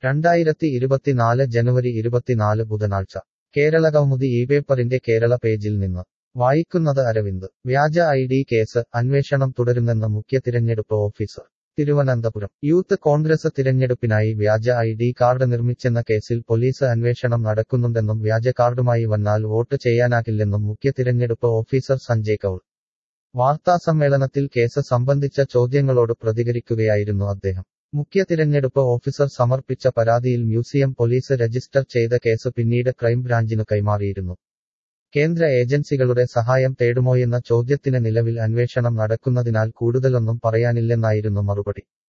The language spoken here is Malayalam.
രണ്ടായിരത്തി ഇരുപത്തിനാല് ജനുവരി ഇരുപത്തിനാല് ബുധനാഴ്ച കേരള കൗമുദി ഈ പേപ്പറിന്റെ കേരള പേജിൽ നിന്ന് വായിക്കുന്നത് അരവിന്ദ് വ്യാജ ഐ ഡി കേസ് അന്വേഷണം തുടരുന്നെന്ന് മുഖ്യ തിരഞ്ഞെടുപ്പ് ഓഫീസർ തിരുവനന്തപുരം യൂത്ത് കോൺഗ്രസ് തിരഞ്ഞെടുപ്പിനായി വ്യാജ ഐ ഡി കാർഡ് നിർമ്മിച്ചെന്ന കേസിൽ പോലീസ് അന്വേഷണം നടക്കുന്നുണ്ടെന്നും വ്യാജ കാർഡുമായി വന്നാൽ വോട്ട് ചെയ്യാനാകില്ലെന്നും മുഖ്യ തിരഞ്ഞെടുപ്പ് ഓഫീസർ സഞ്ജയ് കൌൾ വാർത്താസമ്മേളനത്തിൽ കേസ് സംബന്ധിച്ച ചോദ്യങ്ങളോട് പ്രതികരിക്കുകയായിരുന്നു അദ്ദേഹം മുഖ്യ തിരഞ്ഞെടുപ്പ് ഓഫീസർ സമർപ്പിച്ച പരാതിയിൽ മ്യൂസിയം പോലീസ് രജിസ്റ്റർ ചെയ്ത കേസ് പിന്നീട് ക്രൈംബ്രാഞ്ചിനു കൈമാറിയിരുന്നു കേന്ദ്ര ഏജൻസികളുടെ സഹായം തേടുമോയെന്ന ചോദ്യത്തിന് നിലവിൽ അന്വേഷണം നടക്കുന്നതിനാൽ കൂടുതലൊന്നും പറയാനില്ലെന്നായിരുന്നു മറുപടി